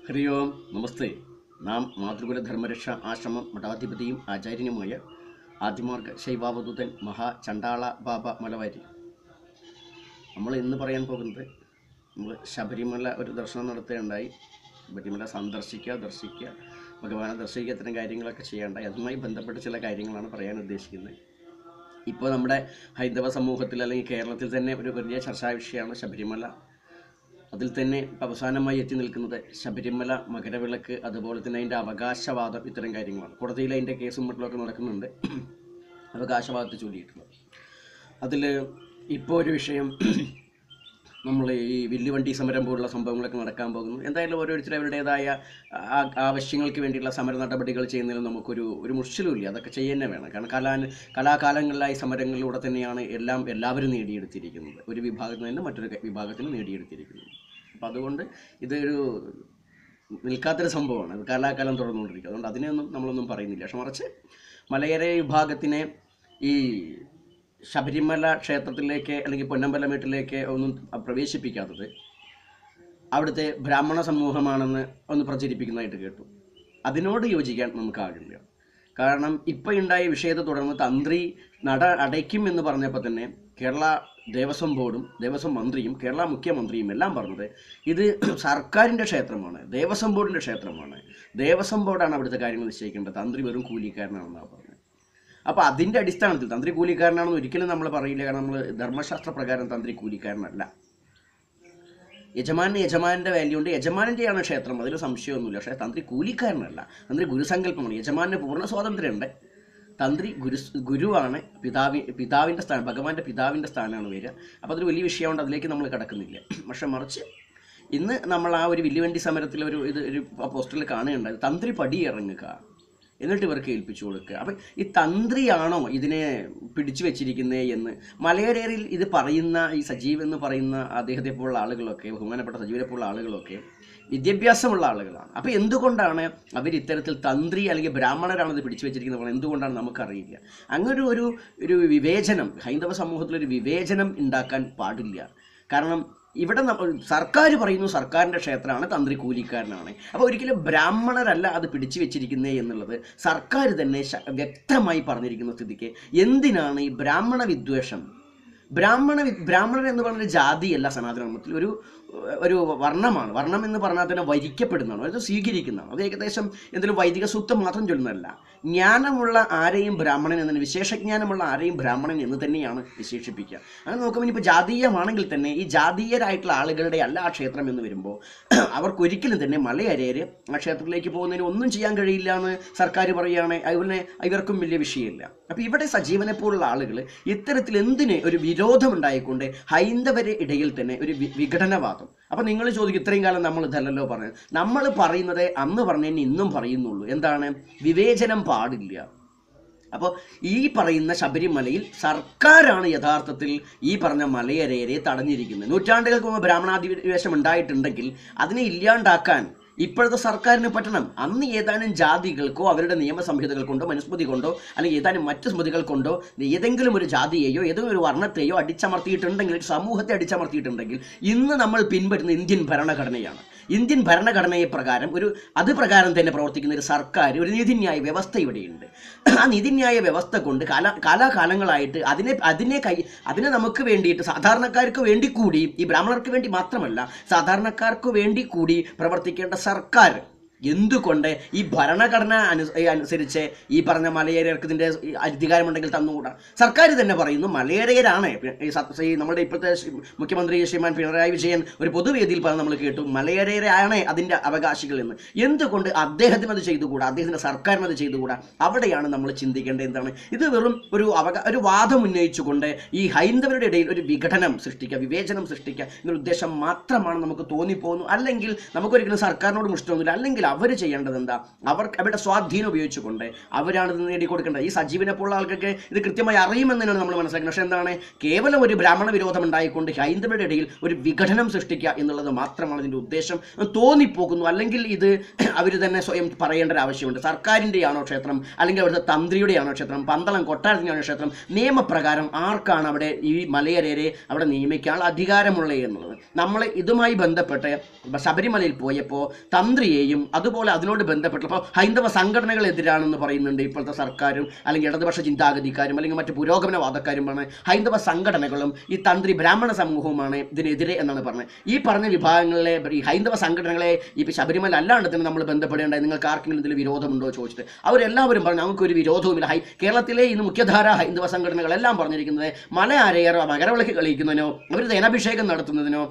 ഹരി ഓം നമസ്തേ നാം മാതൃകുല ധർമ്മരക്ഷ ആശ്രമം മഠാധിപതിയും ആചാര്യനുമായ ആദിമാർഗ ശൈവാവധൂതൻ മഹാ ചണ്ടാള ബാബ മലവാരി നമ്മൾ ഇന്ന് പറയാൻ പോകുന്നത് നമ്മൾ ശബരിമല ഒരു ദർശനം നടത്തുകയുണ്ടായി ശബരിമല സന്ദർശിക്കുക ദർശിക്കുക ഭഗവാനെ ദർശിക്കുക ഇത്തരം കാര്യങ്ങളൊക്കെ ചെയ്യാണ്ടായി അതുമായി ബന്ധപ്പെട്ട ചില കാര്യങ്ങളാണ് പറയാൻ ഉദ്ദേശിക്കുന്നത് ഇപ്പോൾ നമ്മുടെ ഹൈന്ദവ സമൂഹത്തിൽ അല്ലെങ്കിൽ കേരളത്തിൽ തന്നെ ഒരു വലിയ ചർച്ചാ വിഷയമാണ് ശബരിമല അതിൽ തന്നെ അവസാനമായി എത്തി നിൽക്കുന്നത് ശബരിമല മകരവിളക്ക് അതുപോലെ തന്നെ അതിൻ്റെ അവകാശവാദം ഇത്തരം കാര്യങ്ങളാണ് കോടതിയിൽ അതിൻ്റെ കേസും മറ്റുമൊക്കെ നടക്കുന്നുണ്ട് അവകാശവാദത്തെ ചൊല്ലിയിട്ടുള്ളത് അതിൽ ഇപ്പോൾ ഒരു വിഷയം നമ്മൾ ഈ വില്ലുവണ്ടി സമരം പോലുള്ള സംഭവങ്ങളൊക്കെ നടക്കാൻ പോകുന്നു എന്തായാലും ഓരോരുത്തരും അവരുടേതായ ആ- ആവശ്യങ്ങൾക്ക് വേണ്ടിയുള്ള സമര നടപടികൾ ചെയ്യുന്നതിൽ നമുക്കൊരു ഒരു മുഷിലുമില്ല അതൊക്കെ ചെയ്യുന്നേ വേണം കാരണം കലാ കലാകാലങ്ങളിലായി സമരങ്ങളിലൂടെ തന്നെയാണ് എല്ലാം എല്ലാവരും നേടിയെടുത്തിരിക്കുന്നത് ഒരു വിഭാഗത്തിൽ നിന്ന് മറ്റൊരു ക- വിഭാഗത്തിന് നേടിയെടുത്തിരിക്കുന്നത് അപ്പം അതുകൊണ്ട് ഇതൊരു നിൽക്കാത്തൊരു സംഭവമാണ് അത് കാലാകാലം തുടർന്നുകൊണ്ടിരിക്കുക അതുകൊണ്ട് അതിനെയൊന്നും നമ്മളൊന്നും പറയുന്നില്ല പക്ഷെ മറിച്ച് മലയര വിഭാഗത്തിനെ ഈ ശബരിമല ക്ഷേത്രത്തിലേക്ക് അല്ലെങ്കിൽ പൊന്നമ്പലമേട്ടിലേക്ക് ഒന്നും പ്രവേശിപ്പിക്കാത്തത് അവിടുത്തെ ബ്രാഹ്മണ സമൂഹമാണെന്ന് ഒന്ന് പ്രചരിപ്പിക്കുന്നതായിട്ട് കേട്ടു അതിനോട് യോജിക്കാൻ നമുക്കാകില്ല കാരണം ഇപ്പോൾ ഉണ്ടായ വിഷയത്തെ തുടർന്ന് തന്ത്രി നട അടയ്ക്കും എന്ന് പറഞ്ഞപ്പോൾ തന്നെ കേരള ദേവസ്വം ബോർഡും ദേവസ്വം മന്ത്രിയും കേരള മുഖ്യമന്ത്രിയും എല്ലാം പറഞ്ഞത് ഇത് സർക്കാരിൻ്റെ ക്ഷേത്രമാണ് ദേവസ്വം ബോർഡിൻ്റെ ക്ഷേത്രമാണ് ദേവസ്വം ബോർഡാണ് അവിടുത്തെ കാര്യങ്ങൾ നിശ്ചയിക്കേണ്ടത് തന്ത്രി വെറും കൂലിക്കാരനാണെന്നാണ് പറഞ്ഞത് അപ്പോൾ അതിൻ്റെ അടിസ്ഥാനത്തിൽ തന്ത്രി കൂലിക്കാരനാണെന്ന് ഒരിക്കലും നമ്മൾ പറയില്ല കാരണം നമ്മൾ ധർമ്മശാസ്ത്ര പ്രകാരം തന്ത്രി കൂലിക്കാരനല്ല യജമാന് യജമാനൻ്റെ വാല്യൂ ഉണ്ട് യജമാനൻ്റെയാണ് ക്ഷേത്രം അതിൽ സംശയമൊന്നുമില്ല പക്ഷേ തന്ത്രി കൂലിക്കാരനല്ല തന്ത്രി ഗുരുസങ്കല്പമാണ് യജമാന് പൂർണ്ണ സ്വാതന്ത്ര്യമുണ്ട് തന്ത്രി ഗുരു ഗുരുവാണ് പിതാവി പിതാവിൻ്റെ സ്ഥാനം ഭഗവാന്റെ പിതാവിൻ്റെ സ്ഥാനമാണ് വരിക അപ്പോൾ അതൊരു വലിയ വിഷയമുണ്ട് അതിലേക്ക് നമ്മൾ കിടക്കുന്നില്ല പക്ഷെ മറിച്ച് ഇന്ന് നമ്മൾ ആ ഒരു വില്ലുവണ്ടി സമരത്തിൽ ഒരു ഇത് ഒരു പോസ്റ്ററിൽ കാണുകയുണ്ടായത് തന്ത്രി പടി ഇറങ്ങുക എന്നിട്ട് ഇവർക്ക് ഏൽപ്പിച്ചു കൊടുക്കുക അപ്പം ഈ തന്ത്രിയാണോ ഇതിനെ പിടിച്ചു വെച്ചിരിക്കുന്നത് എന്ന് മലയരേറിൽ ഇത് പറയുന്ന ഈ സജീവ് എന്ന് പറയുന്ന അദ്ദേഹത്തെ പോലുള്ള ആളുകളൊക്കെ ബഹുമാനപ്പെട്ട സജീവനെ പോലുള്ള ആളുകളൊക്കെ വിദ്യാഭ്യാസമുള്ള ആളുകളാണ് അപ്പോൾ എന്തുകൊണ്ടാണ് അവർ ഇത്തരത്തിൽ തന്ത്രി അല്ലെങ്കിൽ ബ്രാഹ്മണരാണ് ഇത് പിടിച്ചു വെച്ചിരിക്കുന്നത് എന്തുകൊണ്ടാണ് നമുക്കറിയില്ല അങ്ങനെ ഒരു ഒരു വിവേചനം ഹൈന്ദവ സമൂഹത്തിലൊരു വിവേചനം ഉണ്ടാക്കാൻ പാടില്ല കാരണം ഇവിടെ നമ്മ- സർക്കാർ പറയുന്നു സർക്കാരിൻ്റെ ക്ഷേത്രമാണ് തന്ത്രി കൂലിക്കാരനാണ് അപ്പോൾ ഒരിക്കലും ബ്രാഹ്മണരല്ല അത് പിടിച്ചു വെച്ചിരിക്കുന്നത് എന്നുള്ളത് സർക്കാർ തന്നെ ശ- വ്യക്തമായി പറഞ്ഞിരിക്കുന്ന സ്ഥിതിക്ക് എന്തിനാണ് ഈ ബ്രാഹ്മണ വിദ്വേഷം ബ്രാഹ്മണ വി- ബ്രാഹ്മണർ എന്ന് പറഞ്ഞ ജാതിയല്ല സനാതന ധർമ്മത്തിൽ ഒരു ഒരു വർണ്ണമാണ് വർണ്ണം എന്ന് പറഞ്ഞാൽ തന്നെ വരിക്കപ്പെടുന്നതാണ് അത് സ്വീകരിക്കുന്നതാണ് അത് ഏകദേശം എന്തെങ്കിലും വൈദിക സൂക്തം മാത്രം ചൊല്ലുന്നതല്ല ജ്ഞാനമുള്ള ആരെയും ബ്രാഹ്മണൻ എന്ന് വിശേഷജ്ഞാനമുള്ള ആരെയും ബ്രാഹ്മണൻ എന്ന് തന്നെയാണ് വിശേഷിപ്പിക്കുക അങ്ങനെ നോക്കുമ്പോൾ ഇനിയിപ്പോൾ ജാതീയമാണെങ്കിൽ തന്നെ ഈ ജാതീയരായിട്ടുള്ള ആളുകളുടെ അല്ല ആ ക്ഷേത്രം എന്ന് വരുമ്പോൾ അവർക്കൊരിക്കലും തന്നെ മലയരേര് ആ ക്ഷേത്രത്തിലേക്ക് പോകുന്നതിന് ഒന്നും ചെയ്യാൻ കഴിയില്ല എന്ന് സർക്കാർ പറയുകയാണ് അതുപോലെ ഇവർക്കും വലിയ വിഷയമില്ല അപ്പോൾ ഇവിടെ സജീവനെ പോലുള്ള ആളുകൾ ഇത്തരത്തിൽ എന്തിന് ഒരു വിരോധം ഉണ്ടായിക്കൊണ്ട് ഹൈന്ദവരെ ഇടയിൽ തന്നെ ഒരു വി- വിഘടനവാദം അപ്പം നിങ്ങൾ ചോദിക്കും ഇത്രയും കാലം നമ്മൾ ഇതല്ലല്ലോ പറഞ്ഞത് നമ്മൾ പറയുന്നത് അന്ന് പറഞ്ഞതിന് ഇന്നും പറയുന്നുള്ളൂ എന്താണ് വിവേചനം പാടില്ല അപ്പോൾ ഈ പറയുന്ന ശബരിമലയിൽ സർക്കാരാണ് യഥാർത്ഥത്തിൽ ഈ പറഞ്ഞ മലയരയരെ തടഞ്ഞിരിക്കുന്നത് നൂറ്റാണ്ടുകൾക്ക് മുമ്പ് ബ്രാഹ്മണാധിവേശം ഉണ്ടായിട്ടുണ്ടെങ്കിൽ അതിനെ ഇല്ലാണ്ടാക്കാൻ ഇപ്പോഴത്തെ സർക്കാരിന് പറ്റണം അന്ന് ഏതാനും ജാതികൾക്കോ അവരുടെ നിയമസംഹിതകൾ കൊണ്ടോ മനുസ്മൃതി കൊണ്ടോ അല്ലെങ്കിൽ ഏതാനും മറ്റു സ്മൃതികൾ കൊണ്ടോ ഏതെങ്കിലും ഒരു ജാതിയെയോ ഏതെങ്കിലും ഒരു വർണ്ണത്തെയോ അടിച്ചമർത്തിയിട്ടുണ്ടെങ്കിൽ ഒരു സമൂഹത്തെ അടിച്ചമർത്തിയിട്ടുണ്ടെങ്കിൽ ഇന്ന് നമ്മൾ പിൻപറ്റുന്ന ഇന്ത്യൻ ഭരണഘടനയാണ് ഇന്ത്യൻ ഭരണഘടനയെ പ്രകാരം ഒരു അത് പ്രകാരം തന്നെ പ്രവർത്തിക്കുന്ന ഒരു സർക്കാർ ഒരു നീതിന്യായ വ്യവസ്ഥ ഇവിടെയുണ്ട് ആ നീതിന്യായ വ്യവസ്ഥ കൊണ്ട് കാല കാലാകാലങ്ങളായിട്ട് അതിനെ അതിനെ കൈ അതിനെ നമുക്ക് വേണ്ടിയിട്ട് സാധാരണക്കാർക്ക് വേണ്ടി കൂടി ഈ ബ്രാഹ്മണർക്ക് വേണ്ടി മാത്രമല്ല സാധാരണക്കാർക്ക് വേണ്ടി കൂടി പ്രവർത്തിക്കേണ്ട സർക്കാർ എന്തുകൊണ്ട് ഈ ഭരണഘടന അനു ഈ അനുസരിച്ച് ഈ പറഞ്ഞ മലയേറിയർക്ക് ഇതിൻ്റെ അധികാരമുണ്ടെങ്കിൽ തന്നുകൂടാ സർക്കാർ തന്നെ പറയുന്നു മലയേറിയരാണ് ഈ സ- ഈ നമ്മുടെ ഇപ്പോഴത്തെ ശ്രീ- മുഖ്യമന്ത്രി ശ്രീമാൻ പിണറായി വിജയൻ ഒരു പൊതുവേദിയിൽ പറഞ്ഞ് നമ്മൾ കേട്ടു മലയേറിയരാണ് അതിൻ്റെ അവകാശികൾ എന്ന് എന്തുകൊണ്ട് അദ്ദേഹത്തിന് അത് ചെയ്തുകൂടാ അദ്ദേഹത്തിൻ്റെ സർക്കാരിന് അത് ചെയ്തുകൂടാ അവിടെയാണ് നമ്മൾ ചിന്തിക്കേണ്ടത് എന്താണ് ഇത് വെറും ഒരു അവകാ ഒരു വാദം ഉന്നയിച്ചുകൊണ്ട് ഈ ഹൈന്ദവരുടെ ഇടയിൽ ഒരു വിഘടനം സൃഷ്ടിക്കുക വിവേചനം സൃഷ്ടിക്കുക എന്നൊരു ഉദ്ദേശം മാത്രമാണ് നമുക്ക് തോന്നിപ്പോകുന്നു അല്ലെങ്കിൽ നമുക്കൊരിക്കലും സർക്കാരിനോട് മുഷ്ടമൊന്നുമില്ല അല്ലെങ്കിൽ അവർ ചെയ്യേണ്ടത് എന്താ അവർക്ക് അവരുടെ സ്വാധീനം ഉപയോഗിച്ചുകൊണ്ട് അവരാണ് ഇത് നേടിക്കൊടുക്കേണ്ടത് ഈ സജീവിനെ പോലുള്ള ആൾക്കൊക്കെ ഇത് കൃത്യമായി അറിയുമെന്നാണ് നമ്മൾ മനസ്സിലാക്കുന്നത് പക്ഷേ എന്താണ് കേവലം ഒരു ബ്രാഹ്മണ വിരോധം ഉണ്ടായിക്കൊണ്ട് ഹൈന്ദവരുടെ ഇടയിൽ ഒരു വിഘടനം സൃഷ്ടിക്കുക എന്നുള്ളത് മാത്രമാണ് ഇതിൻ്റെ ഉദ്ദേശം എന്ന് തോന്നിപ്പോകുന്നു അല്ലെങ്കിൽ ഇത് അവർ തന്നെ സ്വയം പറയേണ്ട ഒരു ആവശ്യമുണ്ട് സർക്കാരിൻ്റെയാണോ ക്ഷേത്രം അല്ലെങ്കിൽ അവിടുത്തെ തന്ത്രിയുടെയാണോ ക്ഷേത്രം പന്തളം കൊട്ടാരത്തിൻ്റെയാണോ ക്ഷേത്രം നിയമപ്രകാരം ആർക്കാണ് അവിടെ ഈ മലയരരെ അവിടെ നിയമിക്കാനുള്ള അധികാരമുള്ളത് എന്നുള്ളത് നമ്മൾ ഇതുമായി ബന്ധപ്പെട്ട് ശബരിമലയിൽ പോയപ്പോൾ തന്ത്രിയെയും അതുപോലെ അതിനോട് ബന്ധപ്പെട്ടപ്പോൾ ഹൈന്ദവ സംഘടനകളെതിരാണെന്ന് പറയുന്നുണ്ട് ഇപ്പോഴത്തെ സർക്കാരും അല്ലെങ്കിൽ ഇടതുപക്ഷ ചിന്താഗതിക്കാരും അല്ലെങ്കിൽ മറ്റ് പുരോഗമനവാദക്കാരുമാണ് ഹൈന്ദവ സംഘടനകളും ഈ തന്ത്രി ബ്രാഹ്മണ സമൂഹവുമാണ് ഇതിനെതിരെ എന്നാണ് പറഞ്ഞത് ഈ പറഞ്ഞ വിഭാഗങ്ങളിലെ ഈ ഹൈന്ദവ സംഘടനകളെ ഈ ശബരിമല അല്ലാണ്ട് തന്നെ നമ്മൾ ബന്ധപ്പെടേണ്ടത് നിങ്ങൾക്ക് ആർക്കെങ്കിലും ഇതിൽ വിരോധമുണ്ടോ ചോദിച്ചിട്ട് അവരെല്ലാവരും പറഞ്ഞു ഞങ്ങൾക്കൊരു വിരോധവുമില്ല ഹൈ കേരളത്തിലെ ഇന്ന് മുഖ്യധാര ഹൈന്ദവ സംഘടനകളെല്ലാം പറഞ്ഞിരിക്കുന്നത് മല അരയർ മകരവിളക്ക് കളിക്കുന്നതിനോ അവർ തേനാഭിഷേകം നടത്തുന്നതിനോ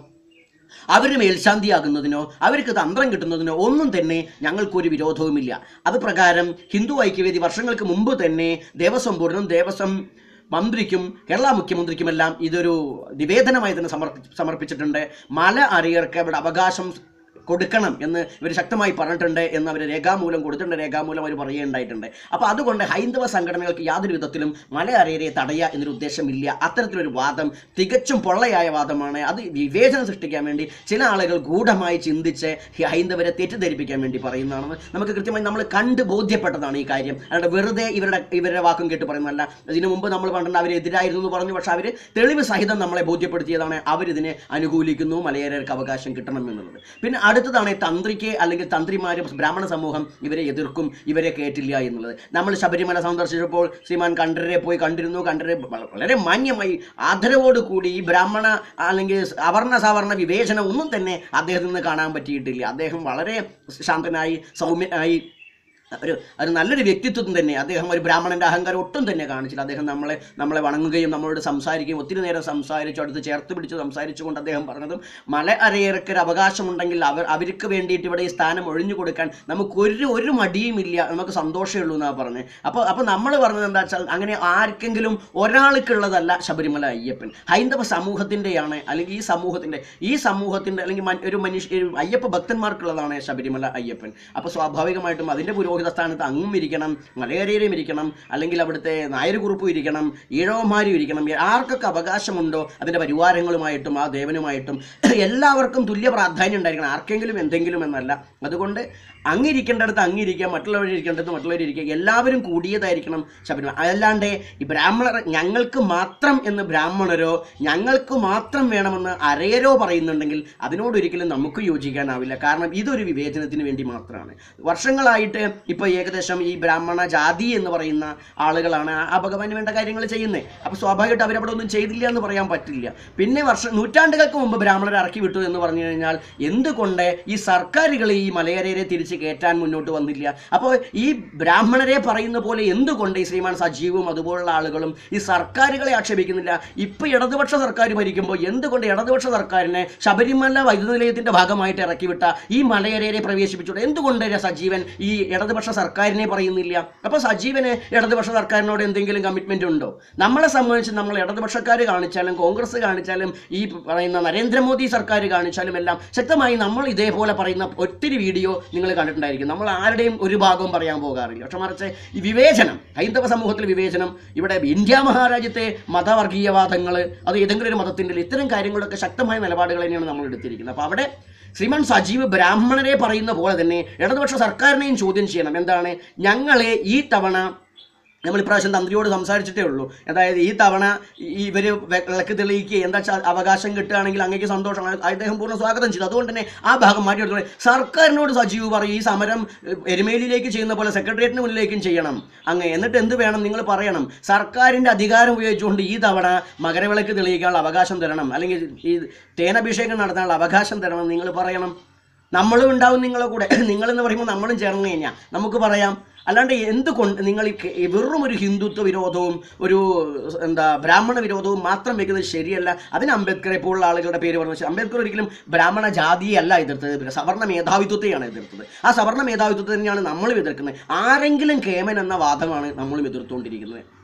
അവർ മേൽശാന്തിയാകുന്നതിനോ അവർക്ക് തന്ത്രം കിട്ടുന്നതിനോ ഒന്നും തന്നെ ഞങ്ങൾക്കൊരു വിരോധവുമില്ല അത് പ്രകാരം ഹിന്ദു ഐക്യവേദി വർഷങ്ങൾക്ക് മുമ്പ് തന്നെ ദേവസ്വം ബോർഡിനും ദേവസ്വം മന്ത്രിക്കും കേരള മുഖ്യമന്ത്രിക്കുമെല്ലാം ഇതൊരു നിവേദനമായി തന്നെ സമർപ്പി സമർപ്പിച്ചിട്ടുണ്ട് മല അറിയർക്ക് അവിടെ അവകാശം കൊടുക്കണം എന്ന് ഇവർ ശക്തമായി പറഞ്ഞിട്ടുണ്ട് എന്ന് അവർ രേഖാമൂലം കൊടുത്തിട്ടുണ്ട് രേഖാമൂലം അവർ പറയുകയുണ്ടായിട്ടുണ്ട് അപ്പോൾ അതുകൊണ്ട് ഹൈന്ദവ സംഘടനകൾക്ക് യാതൊരു വിധത്തിലും മല അറിയരെ തടയുക എന്നൊരു ഉദ്ദേശമില്ല അത്തരത്തിലൊരു വാദം തികച്ചും പൊള്ളയായ വാദമാണ് അത് വിവേചനം സൃഷ്ടിക്കാൻ വേണ്ടി ചില ആളുകൾ ഗൂഢമായി ചിന്തിച്ച് ഈ ഹൈന്ദവരെ തെറ്റിദ്ധരിപ്പിക്കാൻ വേണ്ടി പറയുന്നതാണെന്ന് നമുക്ക് കൃത്യമായി നമ്മൾ കണ്ട് ബോധ്യപ്പെട്ടതാണ് ഈ കാര്യം അല്ലാണ്ട് വെറുതെ ഇവരുടെ ഇവരുടെ വാക്കും കേട്ട് പറയുന്നതല്ല ഇതിനു മുമ്പ് നമ്മൾ പണ്ടുണ്ട് അവരെതിരായിരുന്നു എന്ന് പറഞ്ഞു പക്ഷേ അവർ തെളിവ് സഹിതം നമ്മളെ ബോധ്യപ്പെടുത്തിയതാണ് അവരിതിനെ അനുകൂലിക്കുന്നു മലയാളികൾക്ക് അവകാശം കിട്ടണം എന്നുള്ളത് പിന്നെ അടുത്തതാണ് ഈ തന്ത്രിക്ക് അല്ലെങ്കിൽ തന്ത്രിമാർ ബ്രാഹ്മണ സമൂഹം ഇവരെ എതിർക്കും ഇവരെ കേട്ടില്ല എന്നുള്ളത് നമ്മൾ ശബരിമല സന്ദർശിച്ചപ്പോൾ ശ്രീമാൻ കണ്ഠരരെ പോയി കണ്ടിരുന്നു കണ്ഠരെ വ- വളരെ മാന്യമായി ആദരവോടുകൂടി ഈ ബ്രാഹ്മണ അല്ലെങ്കിൽ അവർണ സവർണ വിവേചനം ഒന്നും തന്നെ അദ്ദേഹത്തിൽ നിന്ന് കാണാൻ പറ്റിയിട്ടില്ല അദ്ദേഹം വളരെ ശാന്തനായി സൗമ്യനായി ഒരു ഒരു നല്ലൊരു വ്യക്തിത്വം തന്നെ അദ്ദേഹം ഒരു ബ്രാഹ്മണന്റെ അഹങ്കാരം ഒട്ടും തന്നെ കാണിച്ചില്ല അദ്ദേഹം നമ്മളെ നമ്മളെ വണങ്ങുകയും നമ്മളോട് സംസാരിക്കുകയും ഒത്തിരി നേരം സംസാരിച്ചു അടുത്ത് ചേർത്ത് പിടിച്ച് സംസാരിച്ചുകൊണ്ട് അദ്ദേഹം പറഞ്ഞതും മല അരയർക്കൊരു അവകാശമുണ്ടെങ്കിൽ അവർ അവർക്ക് വേണ്ടിയിട്ട് ഇവിടെ ഈ സ്ഥാനം ഒഴിഞ്ഞു കൊടുക്കാൻ നമുക്ക് ഒരു ഒരു മടിയുമില്ല നമുക്ക് സന്തോഷമേ ഉള്ളൂ എന്നാണ് പറഞ്ഞത് അപ്പോൾ അപ്പോൾ നമ്മൾ പറഞ്ഞത് എന്താ വെച്ചാൽ അങ്ങനെ ആർക്കെങ്കിലും ഒരാൾക്കുള്ളതല്ല ശബരിമല അയ്യപ്പൻ ഹൈന്ദവ സമൂഹത്തിൻ്റെയാണ് അല്ലെങ്കിൽ ഈ സമൂഹത്തിൻ്റെ ഈ സമൂഹത്തിൻ്റെ അല്ലെങ്കിൽ മൻ- ഒരു മനുഷ്യ ഒരു അയ്യപ്പ ഭക്തന്മാർക്കുള്ളതാണ് ശബരിമല അയ്യപ്പൻ അപ്പോൾ സ്വാഭാവികമായിട്ടും അതിൻ്റെ പുരോഹിത സ്ഥാനത്ത് അങ്ങും ഇരിക്കണം മലയാളിയും ഇരിക്കണം അല്ലെങ്കിൽ അവിടുത്തെ നായർ കുറുപ്പും ഇരിക്കണം ഈഴവന്മാരും ഇരിക്കണം ആർക്കൊക്കെ അവകാശമുണ്ടോ അതിൻ്റെ പരിവാരങ്ങളുമായിട്ടും ആ ദേവനുമായിട്ടും എല്ലാവർക്കും തുല്യ പ്രാധാന്യം ഉണ്ടായിരിക്കണം ആർക്കെങ്കിലും എന്തെങ്കിലും എന്നല്ല അതുകൊണ്ട് അങ്ങിരിക്കേണ്ടടുത്ത് അങ്ങിരിക്കുക മറ്റുള്ളവർ ഇരിക്കേണ്ടത് മറ്റുള്ളവർ ഇരിക്കുക എല്ലാവരും കൂടിയതായിരിക്കണം ശബരിമല അല്ലാണ്ട് ഈ ബ്രാഹ്മണർ ഞങ്ങൾക്ക് മാത്രം എന്ന് ബ്രാഹ്മണരോ ഞങ്ങൾക്ക് മാത്രം വേണമെന്ന് അരയരോ പറയുന്നുണ്ടെങ്കിൽ അതിനോട് ഒരിക്കലും നമുക്ക് യോജിക്കാനാവില്ല കാരണം ഇതൊരു വിവേചനത്തിന് വേണ്ടി മാത്രമാണ് വർഷങ്ങളായിട്ട് ഇപ്പോൾ ഏകദേശം ഈ ബ്രാഹ്മണ ജാതി എന്ന് പറയുന്ന ആളുകളാണ് ആ ഭഗവാന് വേണ്ട കാര്യങ്ങൾ ചെയ്യുന്നത് അപ്പോൾ സ്വാഭാവികമായിട്ട് അവരവിടെ ഒന്നും ചെയ്തില്ല എന്ന് പറയാൻ പറ്റില്ല പിന്നെ വർഷം നൂറ്റാണ്ടുകൾക്ക് മുമ്പ് ബ്രാഹ്മണരെ ഇറക്കി വിട്ടു എന്ന് പറഞ്ഞു കഴിഞ്ഞാൽ എന്തുകൊണ്ട് ഈ സർക്കാരുകൾ ഈ മലയരരെ തിരിച്ച് കയറ്റാൻ മുന്നോട്ട് വന്നില്ല അപ്പോൾ ഈ ബ്രാഹ്മണരെ പറയുന്ന പോലെ എന്തുകൊണ്ട് ഈ ശ്രീമാൻ സജീവും അതുപോലുള്ള ആളുകളും ഈ സർക്കാരുകളെ ആക്ഷേപിക്കുന്നില്ല ഇപ്പൊ ഇടതുപക്ഷ സർക്കാർ ഭരിക്കുമ്പോൾ എന്തുകൊണ്ട് ഇടതുപക്ഷ സർക്കാരിനെ ശബരിമല വൈദ്യുത നിലയത്തിന്റെ ഭാഗമായിട്ട് ഇറക്കി വിട്ട ഈ മലയരയെ പ്രവേശിപ്പിച്ചുകൊണ്ട് എന്തുകൊണ്ട് സജീവൻ ഈ ഇടതുപക്ഷ സർക്കാരിനെ പറയുന്നില്ല അപ്പോൾ സജീവന് ഇടതുപക്ഷ സർക്കാരിനോട് എന്തെങ്കിലും കമ്മിറ്റ്മെന്റ് ഉണ്ടോ നമ്മളെ സംബന്ധിച്ച് നമ്മൾ ഇടതുപക്ഷക്കാർ കാണിച്ചാലും കോൺഗ്രസ് കാണിച്ചാലും ഈ പറയുന്ന നരേന്ദ്രമോദി സർക്കാർ കാണിച്ചാലും എല്ലാം ശക്തമായി നമ്മൾ ഇതേപോലെ പറയുന്ന ഒത്തിരി വീഡിയോ നിങ്ങൾ കണ്ടിട്ടുണ്ടായിരിക്കും നമ്മൾ ആരുടെയും ഒരു ഭാഗവും പറയാൻ പോകാറില്ല പക്ഷെ മറിച്ച് ഈ വിവേചനം ഹൈന്ദവ സമൂഹത്തിൽ വിവേചനം ഇവിടെ ഇന്ത്യ മഹാരാജ്യത്തെ മതവർഗീയവാദങ്ങൾ അത് ഏതെങ്കിലും ഒരു മതത്തിൻ്റെ ഇത്തരം കാര്യങ്ങളൊക്കെ ശക്തമായ നിലപാടുകൾ തന്നെയാണ് നമ്മൾ എടുത്തിരിക്കുന്നത് അപ്പോൾ അവിടെ ശ്രീമാൻ സജീവ് ബ്രാഹ്മണരെ പറയുന്ന പോലെ തന്നെ ഇടതുപക്ഷ സർക്കാരിനെയും ചോദ്യം ചെയ്യണം എന്താണ് ഞങ്ങളെ ഈ തവണ നമ്മൾ ഇപ്രാവശ്യം തന്ത്രിയോട് സംസാരിച്ചിട്ടേ ഉള്ളൂ അതായത് ഈ തവണ ഇവർ വിളക്ക് തെളിയിക്കുക എന്താ വെച്ചാൽ അവകാശം കിട്ടുകയാണെങ്കിൽ അങ്ങേക്ക് സന്തോഷമാണ് അദ്ദേഹം പൂർണ്ണ സ്വാഗതം ചെയ്തു അതുകൊണ്ട് തന്നെ ആ ഭാഗം മാറ്റി എടുത്തോളെ സർക്കാരിനോട് സജീവ് പറയും ഈ സമരം എഹ്, എരുമേലിയിലേക്ക് ചെയ്യുന്ന പോലെ സെക്രട്ടേറിയറ്റിന് മുന്നിലേക്കും ചെയ്യണം അങ്ങ് എന്നിട്ട് എന്ത് വേണം നിങ്ങൾ പറയണം സർക്കാരിൻ്റെ അധികാരം ഉപയോഗിച്ചുകൊണ്ട് ഈ തവണ മകരവിളക്ക് തെളിയിക്കാനുള്ള അവകാശം തരണം അല്ലെങ്കിൽ ഈ തേനഭിഷേകം നടത്താനുള്ള അവകാശം തരണം നിങ്ങൾ പറയണം നമ്മളും ഉണ്ടാവും നിങ്ങളെ കൂടെ നിങ്ങളെന്ന് പറയുമ്പോൾ നമ്മളും ചേർന്ന് കഴിഞ്ഞാൽ നമുക്ക് പറയാം അല്ലാണ്ട് എന്തുകൊണ്ട് നിങ്ങൾ ഈ കെ- ഈ വെറും ഒരു ഹിന്ദുത്വ വിരോധവും ഒരു എന്താ ബ്രാഹ്മണ വിരോധവും മാത്രം വെക്കുന്നത് ശരിയല്ല അതിന് അംബേദ്കറെ പോലുള്ള ആളുകളുടെ പേര് പറഞ്ഞു പക്ഷേ അംബേദ്കർ ഒരിക്കലും ബ്രാഹ്മണ ജാതിയെ അല്ല എതിർത്തത് സവർണ്ണ മേധാവിത്വത്തെയാണ് എതിർത്തത് ആ സവർണ്ണ മേധാവിത്വത്തെ തന്നെയാണ് നമ്മളും എതിർക്കുന്നത് ആരെങ്കിലും കേമൻ എന്ന വാദമാണ് നമ്മളും എതിർത്തുകൊണ്ടിരിക്കുന്നത്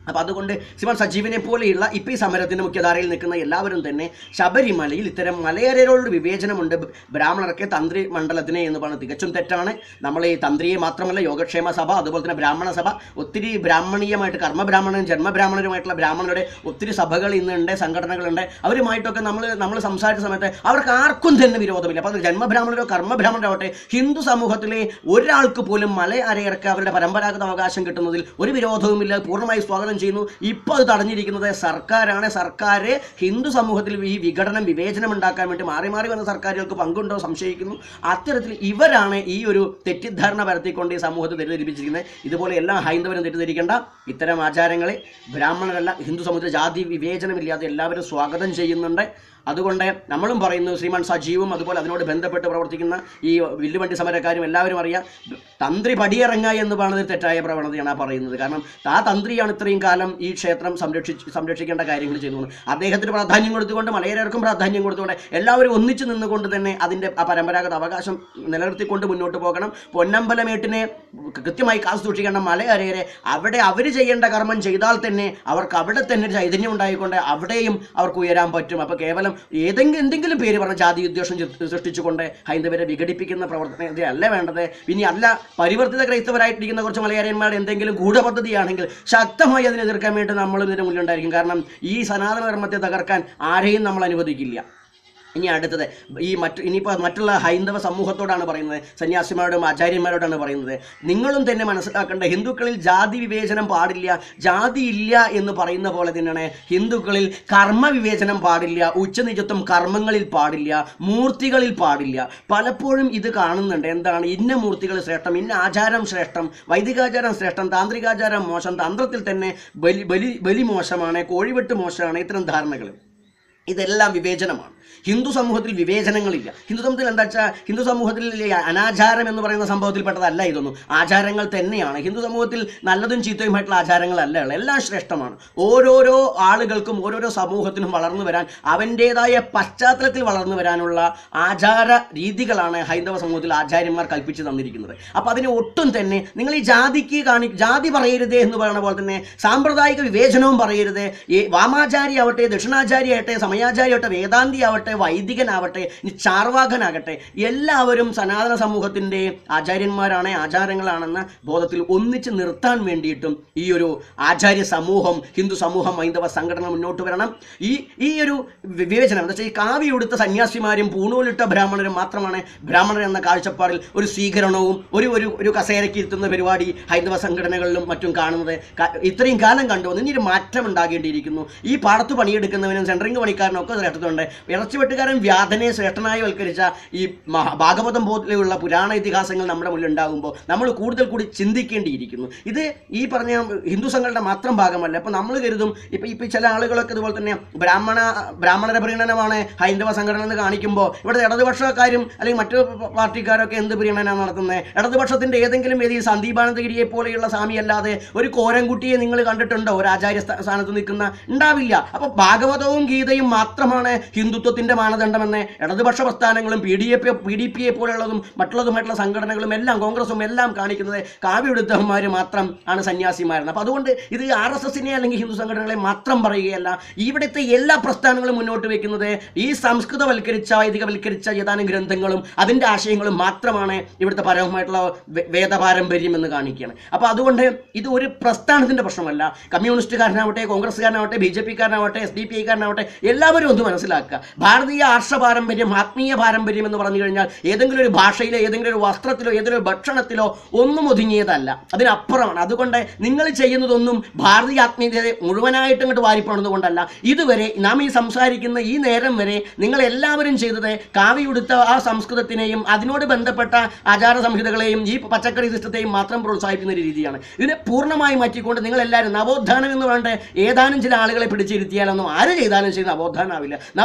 അപ്പോൾ അതുകൊണ്ട് ശ്രീമാൻ സജീവിനെ പോലെയുള്ള ഇപ്പോൾ ഈ സമരത്തിൻ്റെ മുഖ്യധാരയിൽ നിൽക്കുന്ന എല്ലാവരും തന്നെ ശബരിമലയിൽ ഇത്തരം മലയരരോട് വിവേചനമുണ്ട് ബ്രാഹ്മണർക്ക് തന്ത്രി മണ്ഡലത്തിനെ എന്ന് പറയുന്നത് തികച്ചും തെറ്റാണ് നമ്മൾ ഈ തന്ത്രിയെ മാത്രമല്ല യോഗക്ഷേമ സഭ അതുപോലെ തന്നെ ബ്രാഹ്മണ സഭ ഒത്തിരി ബ്രാഹ്മണീയമായിട്ട് കർമ്മബ്രാഹ്മണനും ജന്മബ്രാഹ്മണരുമായിട്ടുള്ള ബ്രാഹ്മണരുടെ ഒത്തിരി സഭകൾ ഇന്നുണ്ട് സംഘടനകളുണ്ട് അവരുമായിട്ടൊക്കെ നമ്മൾ നമ്മൾ സംസാരിച്ച സമയത്ത് അവർക്ക് ആർക്കും തന്നെ വിരോധമില്ല അപ്പോൾ അത് ജന്മബ്രാഹ്മണരോ കർമ്മബ്രാഹ്മണരോ ആവട്ടെ ഹിന്ദു സമൂഹത്തിലെ ഒരാൾക്ക് പോലും മല അരയർക്ക് അവരുടെ പരമ്പരാഗത അവകാശം കിട്ടുന്നതിൽ ഒരു വിരോധവുമില്ല പൂർണ്ണമായി സ്വാഗതം ചെയ്യുന്നു ഇപ്പോൾ അത് തടഞ്ഞിരിക്കുന്നത് സർക്കാരാണ് സർക്കാർ ഹിന്ദു സമൂഹത്തിൽ ഈ വിഘടനം വിവേചനം ഉണ്ടാക്കാൻ വേണ്ടി മാറി മാറി വന്ന സർക്കാരുകൾക്ക് പങ്കുണ്ടോ സംശയിക്കുന്നു അത്തരത്തിൽ ഇവരാണ് ഈ ഒരു തെറ്റിദ്ധാരണ പരത്തിക്കൊണ്ട് ഈ സമൂഹത്തെ തെറ്റിദ്ധരിപ്പിച്ചിരിക്കുന്നത് ഇതുപോലെ എല്ലാ ഹൈന്ദവരും തെറ്റിദ്ധരിക്കേണ്ട ഇത്തരം ആചാരങ്ങളെ ബ്രാഹ്മണരല്ല ഹിന്ദു സമൂഹത്തിൽ ജാതി വിവേചനമില്ലാതെ എല്ലാവരും സ്വാഗതം ചെയ്യുന്നുണ്ട് അതുകൊണ്ട് നമ്മളും പറയുന്നു ശ്രീമാൻ സജീവും അതുപോലെ അതിനോട് ബന്ധപ്പെട്ട് പ്രവർത്തിക്കുന്ന ഈ വില്ലുവണ്ടി സമരക്കാരും എല്ലാവരും അറിയാം തന്ത്രി പടിയിറങ്ങുക എന്ന് പറയുന്നത് തെറ്റായ പ്രവണതയാണ് ആ പറയുന്നത് കാരണം ആ തന്ത്രിയാണ് ഇത്രയും കാലം ഈ ക്ഷേത്രം സംരക്ഷിച്ച് സംരക്ഷിക്കേണ്ട കാര്യങ്ങൾ ചെയ്തു അദ്ദേഹത്തിന് പ്രാധാന്യം കൊടുത്തുകൊണ്ട് മലയാളികൾക്കും പ്രാധാന്യം കൊടുത്തുകൊണ്ട് എല്ലാവരും ഒന്നിച്ചു നിന്നുകൊണ്ട് തന്നെ അതിൻ്റെ ആ പരമ്പരാഗത അവകാശം നിലനിർത്തിക്കൊണ്ട് മുന്നോട്ട് പോകണം പൊന്നമ്പലമേട്ടിനെ കൃത്യമായി കാത്തു സൂക്ഷിക്കേണ്ട മലയരയരെ അവിടെ അവർ ചെയ്യേണ്ട കർമ്മം ചെയ്താൽ തന്നെ അവർക്ക് അവിടെ തന്നെ ഒരു ചൈതന്യം ഉണ്ടായിക്കൊണ്ട് അവിടെയും അവർക്ക് ഉയരാൻ പറ്റും അപ്പോൾ കേവലം ഏതെങ്കിലും എന്തെങ്കിലും പേര് പറഞ്ഞ ജാതി വിദ്വേഷം ചി- സൃഷ്ടിച്ചുകൊണ്ട് ഹൈന്ദവരെ വിഘടിപ്പിക്കുന്ന പ്രവർത്തനത്തെ വേണ്ടത് ഇനി അല്ല പരിവർത്തിത ക്രൈസ്തവരായിട്ടിരിക്കുന്ന കുറച്ച് മലയാളിയന്മാരുടെ എന്തെങ്കിലും ഗൂഢപദ്ധതിയാണെങ്കിൽ ശക്തമായി അതിനെ എതിർക്കാൻ വേണ്ടി നമ്മൾ ഇതിന് മുന്നിലുണ്ടായിരിക്കും കാരണം ഈ സനാതന ധർമ്മത്തെ തകർക്കാൻ ആരെയും നമ്മൾ അനുവദിക്കില്ല ഇനി അടുത്തത് ഈ മറ്റ് ഇനിയിപ്പോൾ മറ്റുള്ള ഹൈന്ദവ സമൂഹത്തോടാണ് പറയുന്നത് സന്യാസിമാരോടും ആചാര്യന്മാരോടാണ് പറയുന്നത് നിങ്ങളും തന്നെ മനസ്സിലാക്കേണ്ട ഹിന്ദുക്കളിൽ ജാതി വിവേചനം പാടില്ല ജാതി ഇല്ല എന്ന് പറയുന്ന പോലെ തന്നെയാണ് ഹിന്ദുക്കളിൽ കർമ്മ വിവേചനം പാടില്ല ഉച്ചനിജത്വം കർമ്മങ്ങളിൽ പാടില്ല മൂർത്തികളിൽ പാടില്ല പലപ്പോഴും ഇത് കാണുന്നുണ്ട് എന്താണ് ഇന്ന മൂർത്തികൾ ശ്രേഷ്ഠം ഇന്ന ആചാരം ശ്രേഷ്ഠം വൈദികാചാരം ശ്രേഷ്ഠം താന്ത്രികാചാരം മോശം തന്ത്രത്തിൽ തന്നെ ബലി ബലി ബലി മോശമാണ് കോഴിവെട്ട് മോശമാണ് ഇത്തരം ധാരണകൾ ഇതെല്ലാം വിവേചനമാണ് ഹിന്ദു സമൂഹത്തിൽ വിവേചനങ്ങളില്ല ഹിന്ദു സമൂഹത്തിൽ എന്താ വെച്ചാൽ ഹിന്ദു സമൂഹത്തിൽ ഈ അനാചാരം എന്ന് പറയുന്ന സംഭവത്തിൽപ്പെട്ടതല്ല ഇതൊന്നും ആചാരങ്ങൾ തന്നെയാണ് ഹിന്ദു സമൂഹത്തിൽ നല്ലതും ചീത്തയുമായിട്ടുള്ള ആചാരങ്ങളല്ല ഉള്ളത് എല്ലാം ശ്രേഷ്ഠമാണ് ഓരോരോ ആളുകൾക്കും ഓരോരോ സമൂഹത്തിനും വളർന്നു വരാൻ അവൻ്റേതായ പശ്ചാത്തലത്തിൽ വളർന്നു വരാനുള്ള ആചാര രീതികളാണ് ഹൈന്ദവ സമൂഹത്തിൽ ആചാര്യന്മാർ കൽപ്പിച്ചു തന്നിരിക്കുന്നത് അപ്പോൾ അതിനെ ഒട്ടും തന്നെ നിങ്ങൾ ഈ ജാതിക്ക് കാണി ജാതി പറയരുതേ എന്ന് പറയുന്ന പോലെ തന്നെ സാമ്പ്രദായിക വിവേചനവും പറയരുത് ഈ വാമാചാരി ആവട്ടെ ദക്ഷിണാചാരി ആവട്ടെ സമയാചാരി ആവട്ടെ വേദാന്തി ആവട്ടെ വൈദികനാവട്ടെ ഇനി ചാർവാകനാകട്ടെ എല്ലാവരും സനാതന സമൂഹത്തിൻ്റെ ആചാര്യന്മാരാണ് ആചാരങ്ങളാണെന്ന ബോധത്തിൽ ഒന്നിച്ച് നിർത്താൻ വേണ്ടിയിട്ടും ഈ ഒരു ആചാര്യ സമൂഹം ഹിന്ദു സമൂഹം ഹൈന്ദവ സംഘടന മുന്നോട്ട് വരണം ഈ ഈ ഒരു വിവേചനം എന്താ വെച്ചാൽ ഈ കാവി ഉടുത്ത സന്യാസിമാരും പൂണൂലിട്ട ബ്രാഹ്മണരും മാത്രമാണ് ബ്രാഹ്മണർ എന്ന കാഴ്ചപ്പാടിൽ ഒരു സ്വീകരണവും ഒരു ഒരു ഒരു കസേരയ്ക്ക് ഇരുത്തുന്ന പരിപാടി ഹൈന്ദവ സംഘടനകളിലും മറ്റും കാണുന്നത് ക- ഇത്രയും കാലം കണ്ടുവന്നു ഇനി ഒരു മാറ്റം ഉണ്ടാകേണ്ടിയിരിക്കുന്നു ഈ പാടത്ത് പണിയെടുക്കുന്നവനും സെൻട്രിങ് പണിക്കാരനും ഒക്കെ ശ്രേഷ്ഠത്തുണ്ട് ഇറച്ചിവെട്ടുകാരൻ വ്യാധനെ ശ്രേഷ്ഠനായി വൽക്കരിച്ച ഈ മഹാ- ഭാഗവതം പോലെയുള്ള പുരാണ ഇതിഹാസങ്ങൾ നമ്മുടെ മുന്നിൽ ഉണ്ടാകുമ്പോൾ നമ്മൾ കൂടുതൽ കൂടി ചിന്തിക്കേണ്ടിയിരിക്കുന്നു ഇത് ഈ പറഞ്ഞ ഹിന്ദു സംഘടന മാത്രം ഭാഗമല്ല ഇപ്പം നമ്മൾ കരുതും ഇപ്പം ഇപ്പം ചില ആളുകളൊക്കെ ഇതുപോലെ തന്നെ ബ്രാഹ്മണ ബ്രാഹ്മണര പ്രീണനമാണ് ഹൈന്ദവ സംഘടന എന്ന് കാണിക്കുമ്പോൾ ഇവിടെ ഇടതുപക്ഷക്കാരും അല്ലെങ്കിൽ മറ്റു പാർട്ടിക്കാരൊക്കെ എന്ത് പ്രീണനമാണ് നടത്തുന്നത് ഇടതുപക്ഷത്തിൻ്റെ ഏതെങ്കിലും വേദിയിൽ സന്ദീപാനന്ദഗിരിയെ പോലെയുള്ള സ്വാമി അല്ലാതെ ഒരു കോരൻകുട്ടിയെ നിങ്ങൾ കണ്ടിട്ടുണ്ടോ ഒരു ആചാര്യ സ്ഥാ- സ്ഥാനത്ത് നിൽക്കുന്ന ഉണ്ടാവില്ല അപ്പോൾ ഭാഗവതവും ഗീതയും മാത്രമാണ് ഹിന്ദുത്വത്തിൻ്റെ മാനദണ്ഡമെന്ന് ഇടതുപക്ഷ പ്രസ്ഥാനങ്ങളും P D F P D P A പോലെയുള്ളതും മറ്റുള്ളതുമായിട്ടുള്ള സംഘടനകളും എല്ലാം കോൺഗ്രസും എല്ലാം കാണിക്കുന്നത് കാവ്യടുത്തവന്മാർ മാത്രം ആണ് സന്യാസിമാരെന്ന് അപ്പോൾ അതുകൊണ്ട് ഇത് ആർ എസ് എസിനെ അല്ലെങ്കിൽ ഹിന്ദു സംഘടനകളെ മാത്രം പറയുകയല്ല ഇവിടുത്തെ എല്ലാ പ്രസ്ഥാനങ്ങളും മുന്നോട്ട് വെക്കുന്നത് ഈ സംസ്കൃതവൽക്കരിച്ച വൈദികവൽക്കരിച്ച ഏതാനും ഗ്രന്ഥങ്ങളും അതിൻ്റെ ആശയങ്ങളും മാത്രമാണ് ഇവിടുത്തെ പരമമായിട്ടുള്ള വേ- വേദപാരമ്പര്യം എന്ന് കാണിക്കുകയാണ് അപ്പോൾ അതുകൊണ്ട് ഇത് ഒരു പ്രസ്ഥാനത്തിൻ്റെ പ്രശ്നമല്ല കമ്മ്യൂണിസ്റ്റുകാരനാവട്ടെ കോൺഗ്രസ്സുകാരനാവട്ടെ ബി ജെ പിക്കാരനാവട്ടെ എസ് ഡി പി ഐക്കാരനാവട്ടെ എല്ലാവരും ഒന്ന് മനസ്സിലാക്കുക ഭാരതീയ ആർഷ പാരമ്പര്യം ആത്മീയ പാരമ്പര്യം എന്ന് പറഞ്ഞു കഴിഞ്ഞാൽ ഏതെങ്കിലും ഒരു ഭാഷയിലോ ഏതെങ്കിലും ഒരു വസ്ത്രത്തിലോ ഏതെങ്കിലും ഒരു ഭക്ഷണത്തിലോ ഒന്നും ഒതുങ്ങിയതല്ല അതിനപ്പുറമാണ് അതുകൊണ്ട് നിങ്ങൾ ചെയ്യുന്നതൊന്നും ഭാരതീയ ആത്മീയതയെ മുഴുവനായിട്ട് ഇങ്ങോട്ട് വാരിപ്പണതുകൊണ്ടല്ല ഇതുവരെ നാം ഈ സംസാരിക്കുന്ന ഈ നേരം വരെ നിങ്ങൾ എല്ലാവരും ചെയ്തത് കാവിയുടുത്ത ആ സംസ്കൃതത്തിനെയും അതിനോട് ബന്ധപ്പെട്ട ആചാര സംഹിതകളെയും ഈ പച്ചക്കറി സിസ്റ്റത്തെയും മാത്രം പ്രോത്സാഹിപ്പിക്കുന്ന ഒരു രീതിയാണ് ഇതിനെ പൂർണ്ണമായി മാറ്റിക്കൊണ്ട് നിങ്ങൾ എല്ലാവരും നവോത്ഥാനം എന്ന് വേണ്ട ഏതാനും ചില ആളുകളെ പിടിച്ചിരുത്തിയാലൊന്നും ആര് ചെയ്താലും ചെയ്യുന്ന നവോത്ഥാനമാവില്ല നവോത്ഥാനം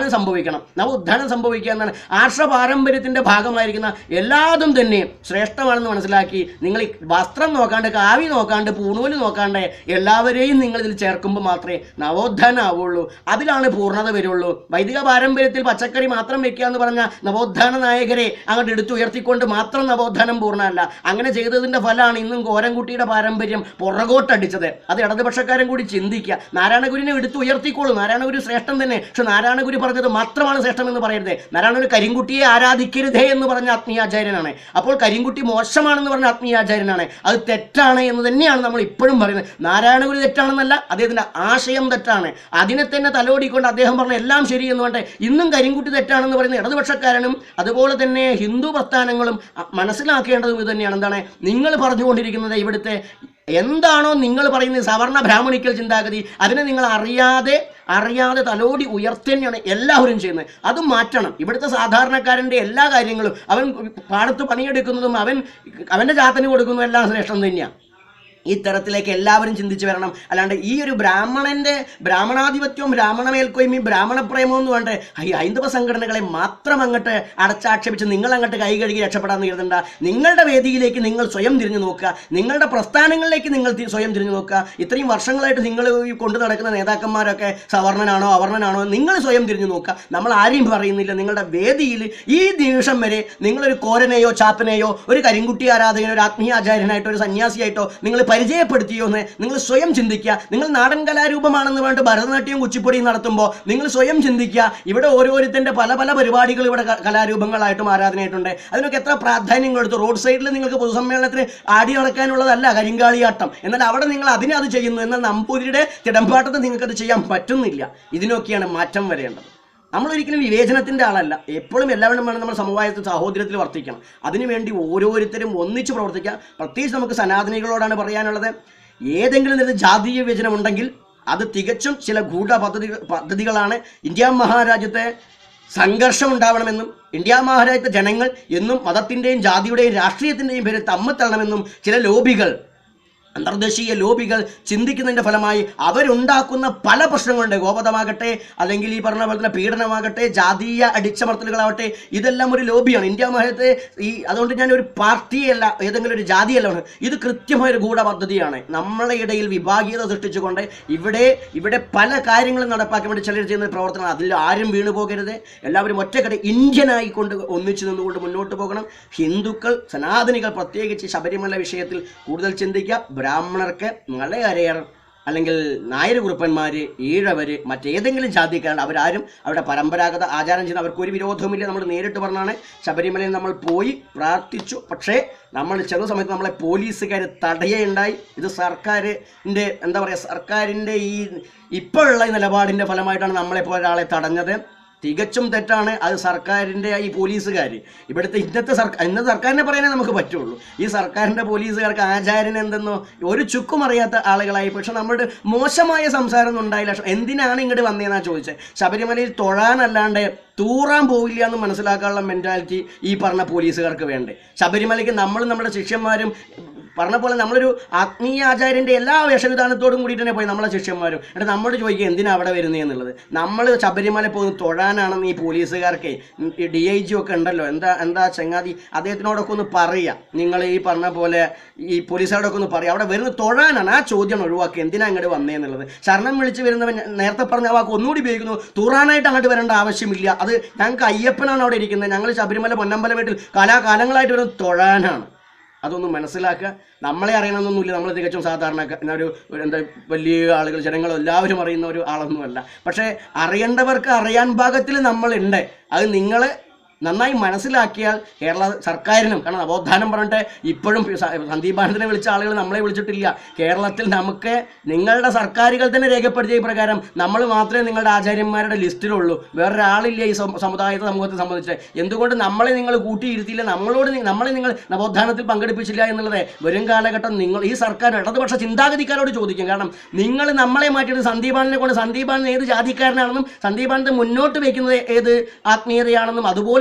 നവോത്ഥാനം സംഭവിക്കണം നവോത്ഥാനം സംഭവിക്കുക എന്നാണ് ആർഷ പാരമ്പര്യത്തിന്റെ ഭാഗമായിരിക്കുന്ന എല്ലാതും തന്നെ ശ്രേഷ്ഠമാണെന്ന് മനസ്സിലാക്കി നിങ്ങൾ ഈ വസ്ത്രം നോക്കാണ്ട് കാവി നോക്കാണ്ട് പൂണൂല് നോക്കാണ്ട് എല്ലാവരെയും നിങ്ങൾ ഇതിൽ ചേർക്കുമ്പോൾ മാത്രമേ നവോത്ഥാനം ആവുള്ളൂ അതിലാണ് പൂർണ്ണത വരുള്ളൂ വൈദിക പാരമ്പര്യത്തിൽ പച്ചക്കറി മാത്രം വെക്കുക എന്ന് പറഞ്ഞ നവോത്ഥാന നായകരെ അങ്ങോട്ട് എടുത്തു ഉയർത്തിക്കൊണ്ട് മാത്രം നവോത്ഥാനം പൂർണ്ണമല്ല അങ്ങനെ ചെയ്തതിന്റെ ഫലമാണ് ഇന്നും കോരൻകുട്ടിയുടെ പാരമ്പര്യം പുറകോട്ടടിച്ചത് അത് ഇടതുപക്ഷക്കാരൻ കൂടി ചിന്തിക്കുക നാരായണഗുരുവിനെ എടുത്ത് ഉയർത്തിക്കോളൂ നാരായണഗുരു ശ്രേഷ്ഠൻ തന്നെ പക്ഷെ നാരായണഗുരു പറഞ്ഞത് മാത്രമാണ് ശ്രേഷ്ഠം എന്ന് പറയരുത് നാരായണഗുരു കരിങ്കുട്ടിയെ ആരാധിക്കരുതേ എന്ന് പറഞ്ഞ ആത്മീയാചാര്യനാണ് അപ്പോൾ കരിങ്കുട്ടി മോശമാണെന്ന് പറഞ്ഞ ആത്മീയാചാര്യനാണ് അത് തെറ്റാണ് എന്ന് തന്നെയാണ് നമ്മൾ ഇപ്പോഴും പറയുന്നത് നാരായണഗുരു തെറ്റാണെന്നല്ല അദ്ദേഹത്തിന്റെ ആശയം തെറ്റാണ് അതിനെ തന്നെ തലോടിക്കൊണ്ട് അദ്ദേഹം പറഞ്ഞ എല്ലാം ശരി എന്ന് പറഞ്ഞിട്ട് ഇന്നും കരിങ്കുട്ടി തെറ്റാണെന്ന് പറയുന്ന ഇടതുപക്ഷക്കാരനും അതുപോലെ തന്നെ ഹിന്ദു പ്രസ്ഥാനങ്ങളും അ- മനസ്സിലാക്കേണ്ടതും ഇത് തന്നെയാണ് എന്താണ് നിങ്ങൾ പറഞ്ഞുകൊണ്ടിരിക്കുന്നത് ഇവിടുത്തെ എന്താണോ നിങ്ങൾ പറയുന്നത് സവർണ ബ്രാഹ്മണിക്കൽ ചിന്താഗതി അതിനെ നിങ്ങൾ അറിയാതെ അറിയാതെ തലോടി ഉയർത്തി തന്നെയാണ് എല്ലാവരും ചെയ്യുന്നത് അത് മാറ്റണം ഇവിടുത്തെ സാധാരണക്കാരൻ്റെ എല്ലാ കാര്യങ്ങളും അവൻ പാടത്ത് പണിയെടുക്കുന്നതും അവൻ അവൻ്റെ ജാത്തന് കൊടുക്കുന്നതും എല്ലാം ശ്രേഷ്ഠം തന്നെയാണ് ഈ തരത്തിലേക്ക് എല്ലാവരും ചിന്തിച്ചു വരണം അല്ലാണ്ട് ഈ ഒരു ബ്രാഹ്മണന്റെ ബ്രാഹ്മണാധിപത്യവും ബ്രാഹ്മണ മേൽക്കോയ്മയും ബ്രാഹ്മണ പ്രേമവും എന്ന് പറഞ്ഞിട്ട് ഈ ഹൈന്ദവ സംഘടനകളെ മാത്രം അങ്ങോട്ട് അടച്ചാക്ഷേപിച്ച് നിങ്ങൾ അങ്ങോട്ട് കൈ കഴുകി രക്ഷപ്പെടാന്ന് കരുതണ്ട നിങ്ങളുടെ വേദിയിലേക്ക് നിങ്ങൾ സ്വയം തിരിഞ്ഞു നോക്കുക നിങ്ങളുടെ പ്രസ്ഥാനങ്ങളിലേക്ക് നിങ്ങൾ തി- സ്വയം തിരിഞ്ഞു നോക്കുക ഇത്രയും വർഷങ്ങളായിട്ട് നിങ്ങൾ ഈ കൊണ്ടു നടക്കുന്ന നേതാക്കന്മാരൊക്കെ സവർണനാണോ അവർണനാണോ നിങ്ങൾ സ്വയം തിരിഞ്ഞു നോക്കുക നമ്മൾ ആരെയും പറയുന്നില്ല നിങ്ങളുടെ വേദിയിൽ ഈ നിമിഷം വരെ നിങ്ങളൊരു കോരനെയോ ചാപ്പനെയോ ഒരു കരിങ്കുട്ടി ആരാധകനോ ഒരു ആത്മീയ ആചാര്യനായിട്ടോ ഒരു സന്യാസിയായിട്ടോ നിങ്ങൾ പരിചയപ്പെടുത്തിയോ എന്ന് നിങ്ങൾ സ്വയം ചിന്തിക്കുക നിങ്ങൾ നാടൻ കലാരൂപമാണെന്ന് പറഞ്ഞിട്ട് ഭരതനാട്യവും കുച്ചിപ്പൊടിയും നടത്തുമ്പോൾ നിങ്ങൾ സ്വയം ചിന്തിക്കുക ഇവിടെ ഓരോരുത്തൻ്റെ പല പല പരിപാടികൾ ഇവിടെ ക- കലാരൂപങ്ങളായിട്ടും ആരാധനയായിട്ടുണ്ട് അതിനൊക്കെ എത്ര പ്രാധാന്യം കൊടുത്തു റോഡ് സൈഡിൽ നിങ്ങൾക്ക് പൊതുസമ്മേളനത്തിന് ആടി നടക്കാനുള്ളതല്ല കരിങ്കാളിയാട്ടം എന്നാൽ അവിടെ നിങ്ങൾ അതിനെ അത് ചെയ്യുന്നു എന്നാൽ നമ്പൂതിരിയുടെ തിടമ്പാട്ടത്തെ നിങ്ങൾക്ക് അത് ചെയ്യാൻ പറ്റുന്നില്ല ഇതിനൊക്കെയാണ് മാറ്റം വരേണ്ടത് നമ്മളൊരിക്കലും വിവേചനത്തിന്റെ ആളല്ല എപ്പോഴും എല്ലാവരും വേണം നമ്മൾ സമവായത്തിൽ സഹോദര്യത്തിൽ വർത്തിക്കണം അതിനുവേണ്ടി ഓരോരുത്തരും ഒന്നിച്ച് പ്രവർത്തിക്കുക പ്രത്യേകിച്ച് നമുക്ക് സനാതനികളോടാണ് പറയാനുള്ളത് ഏതെങ്കിലും തരത്തിൽ ജാതീയ വിവേചനം ഉണ്ടെങ്കിൽ അത് തികച്ചും ചില ഗൂഢ പദ്ധതികൾ പദ്ധതികളാണ് ഇന്ത്യ മഹാരാജ്യത്തെ സംഘർഷം ഉണ്ടാവണമെന്നും ഇന്ത്യ മഹാരാജ്യത്തെ ജനങ്ങൾ എന്നും മതത്തിൻ്റെയും ജാതിയുടെയും രാഷ്ട്രീയത്തിൻ്റെയും പേരിൽ തമ്മിത്തള്ളണമെന്നും ചില ലോബികൾ അന്തർദേശീയ ലോബികൾ ചിന്തിക്കുന്നതിൻ്റെ ഫലമായി അവരുണ്ടാക്കുന്ന പല പ്രശ്നങ്ങളുണ്ട് ഗോപതമാകട്ടെ അല്ലെങ്കിൽ ഈ പറഞ്ഞ പോലെ തന്നെ പീഡനമാകട്ടെ ജാതീയ അടിച്ചമർത്തലുകളാവട്ടെ ഇതെല്ലാം ഒരു ലോബിയാണ് ഇന്ത്യ മഹത്തെ ഈ അതുകൊണ്ട് ഞാൻ ഒരു പാർട്ടിയല്ല ഏതെങ്കിലും ഒരു ജാതിയല്ല ആണ്. ഇത് കൃത്യമായ ഒരു ഗൂഢ പദ്ധതിയാണ് നമ്മളെ ഇടയിൽ വിഭാഗീയത സൃഷ്ടിച്ചുകൊണ്ട് ഇവിടെ ഇവിടെ പല കാര്യങ്ങളും നടപ്പാക്കാൻ വേണ്ടി ചിലർ ചെയ്യുന്ന പ്രവർത്തനം അതിൽ ആരും വീണു പോകരുത് എല്ലാവരും ഒറ്റക്കെട്ട് ഇന്ത്യനായിക്കൊണ്ട് ഒന്നിച്ചു നിന്നുകൊണ്ട് മുന്നോട്ട് പോകണം ഹിന്ദുക്കൾ സനാതനികൾ പ്രത്യേകിച്ച് ശബരിമല വിഷയത്തിൽ കൂടുതൽ ചിന്തിക്കുക ബ്രാഹ്മണർക്ക് മലയരയർ അല്ലെങ്കിൽ നായർ കുറുപ്പന്മാര് ഈഴവര് മറ്റേതെങ്കിലും ജാതിക്കാരാണ് അവരാരും അവരുടെ പരമ്പരാഗത ആചാരം ചെയ്യുന്ന അവർക്ക് ഒരു വിരോധവുമില്ല നമ്മൾ നേരിട്ട് പറഞ്ഞാണ് ശബരിമലയിൽ നമ്മൾ പോയി പ്രാർത്ഥിച്ചു പക്ഷേ നമ്മൾ ചെന്ന സമയത്ത് നമ്മളെ പോലീസുകാർ തടയുണ്ടായി ഇത് സർക്കാരിൻ്റെ എന്താ പറയുക സർക്കാരിൻ്റെ ഈ ഇപ്പോഴുള്ള ഈ നിലപാടിൻ്റെ ഫലമായിട്ടാണ് നമ്മളെപ്പോൾ ഒരാളെ തടഞ്ഞത് തികച്ചും തെറ്റാണ് അത് സർക്കാരിൻ്റെ ഈ പോലീസുകാർ ഇവിടുത്തെ ഇന്നത്തെ സർക്കാർ ഇന്നത്തെ സർക്കാരിനെ പറയാനേ നമുക്ക് പറ്റുള്ളൂ ഈ സർക്കാരിൻ്റെ പോലീസുകാർക്ക് ആചാര്യൻ എന്തെന്നോ ഒരു ചുക്കും അറിയാത്ത ആളുകളായി പക്ഷെ നമ്മുടെ മോശമായ സംസാരം ഒന്നും ഉണ്ടായില്ല പക്ഷെ എന്തിനാണ് ഇങ്ങോട്ട് വന്നതെന്നാണ് ചോദിച്ചത് ശബരിമലയിൽ തൊഴാനല്ലാണ്ട് തൂറാൻ പോവില്ല എന്ന് മനസ്സിലാക്കാനുള്ള മെൻറ്റാലിറ്റി ഈ പറഞ്ഞ പോലീസുകാർക്ക് വേണ്ടേ ശബരിമലയ്ക്ക് നമ്മളും നമ്മുടെ ശിഷ്യന്മാരും പറഞ്ഞ പോലെ നമ്മളൊരു ആത്മീയ ആചാര്യൻ്റെ എല്ലാ വേഷവിധാനത്തോടും കൂടിയിട്ട് തന്നെ പോയി നമ്മളെ ശിഷ്യന്മാരും എന്നിട്ട് നമ്മളോട് ചോദിക്കുക എന്തിനാ അവിടെ വരുന്നത് എന്നുള്ളത് നമ്മൾ ശബരിമല പോകുന്ന തൊഴാനാണെന്ന് ഈ പോലീസുകാർക്ക് ഈ ഡി ഐ ജി ഒക്കെ ഉണ്ടല്ലോ എന്താ എന്താ ചങ്ങാതി അദ്ദേഹത്തിനോടൊക്കെ ഒന്ന് പറയുക നിങ്ങൾ ഈ പറഞ്ഞ പോലെ ഈ പോലീസുകാരോടൊക്കെ ഒന്ന് പറയുക അവിടെ വരുന്ന തൊഴാനാണ് ആ ചോദ്യം ഒഴിവാക്കുക എന്തിനാ അങ്ങോട്ട് വന്നേന്നുള്ളത് ശരണം വിളിച്ച് വരുന്നവൻ ഞാൻ നേരത്തെ പറഞ്ഞ ആ വാക്ക് ഒന്നുകൂടി ഉപയോഗിക്കുന്നു തൂറാനായിട്ട് അങ്ങോട്ട് വരേണ്ട ആവശ്യമില്ല അത് ഞങ്ങൾക്ക് അയ്യപ്പനാണ് അവിടെ ഇരിക്കുന്നത് ഞങ്ങൾ ശബരിമല പൊന്നമ്പല വീട്ടിൽ കാലാകാലങ്ങളായിട്ട് വരുന്നത് തൊഴാനാണ് അതൊന്നും മനസ്സിലാക്കുക നമ്മളെ അറിയണമെന്നൊന്നുമില്ല നമ്മൾ തികച്ചും സാധാരണ ഒരു ഒരു എന്താ വലിയ ആളുകൾ ജനങ്ങൾ എല്ലാവരും അറിയുന്ന ഒരു ആളൊന്നുമല്ല പക്ഷേ അറിയേണ്ടവർക്ക് അറിയാൻ ഭാഗത്തിൽ നമ്മളുണ്ട് അത് നിങ്ങൾ നന്നായി മനസ്സിലാക്കിയാൽ കേരള സർക്കാരിനും കാരണം നവോത്ഥാനം പറഞ്ഞിട്ട് ഇപ്പോഴും സ- സന്ദീപ് ബാനന്ദനെ വിളിച്ച ആളുകൾ നമ്മളെ വിളിച്ചിട്ടില്ല കേരളത്തിൽ നമുക്ക് നിങ്ങളുടെ സർക്കാരുകൾ തന്നെ രേഖപ്പെടുത്തിയ പ്രകാരം നമ്മൾ മാത്രമേ നിങ്ങളുടെ ആചാര്യന്മാരുടെ ലിസ്റ്റിലുള്ളൂ വേറൊരാളില്ല ഈ സം- സമുദായത്തെ സമൂഹത്തെ സംബന്ധിച്ച് എന്തുകൊണ്ട് നമ്മളെ നിങ്ങൾ കൂട്ടിയിരുത്തിയില്ല നമ്മളോട് നി- നമ്മളെ നിങ്ങൾ നവോത്ഥാനത്തിൽ പങ്കെടുപ്പിച്ചില്ല എന്നുള്ളത് വരും കാലഘട്ടം നിങ്ങൾ ഈ സർക്കാർ ഇടതുപക്ഷ ചിന്താഗതിക്കാരോട് ചോദിക്കും കാരണം നിങ്ങൾ നമ്മളെ മാറ്റിയിട്ട് സന്ദീപാനനെ കൊണ്ട് സന്ദീപാനൻ ഏത് ജാതിക്കാരനാണെന്നും സന്ദീപാനത്തെ മുന്നോട്ട് വയ്ക്കുന്നത് ഏത് ആത്മീയതയാണെന്നും അതുപോലെ